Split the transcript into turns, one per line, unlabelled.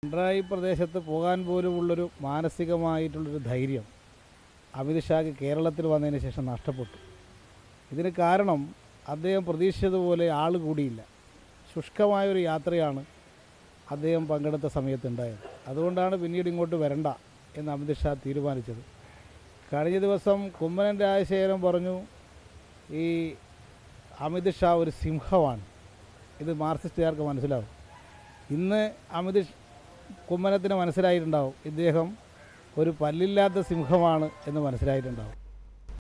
പിണറായി പ്രദേശത്ത് പോകാൻ പോലുമുള്ളൊരു മാനസികമായിട്ടുള്ളൊരു ധൈര്യം അമിത്ഷാക്ക് കേരളത്തിൽ വന്നതിന് ശേഷം നഷ്ടപ്പെട്ടു ഇതിന് കാരണം അദ്ദേഹം പ്രതീക്ഷിച്ചതുപോലെ ആൾ കൂടിയില്ല ശുഷ്കമായൊരു യാത്രയാണ് അദ്ദേഹം പങ്കെടുത്ത സമയത്തുണ്ടായത് അതുകൊണ്ടാണ് പിന്നീട് ഇങ്ങോട്ട് വരണ്ട എന്ന് അമിത്ഷാ തീരുമാനിച്ചത് കഴിഞ്ഞ ദിവസം കുമ്മനം രാജശേഖരൻ പറഞ്ഞു ഈ അമിത് ഷാ ഒരു സിംഹമാണ് ഇത് മാർക്സിസ്റ്റുകാർക്ക് മനസ്സിലാവും ഇന്ന് അമിത് ഷ്- കുമ്മനത്തിന് മനസ്സിലായിട്ടുണ്ടാവും ഇദ്ദേഹം ഒരു പല്ലില്ലാത്ത സിംഹമാണ് എന്ന് മനസ്സിലായിട്ടുണ്ടാവും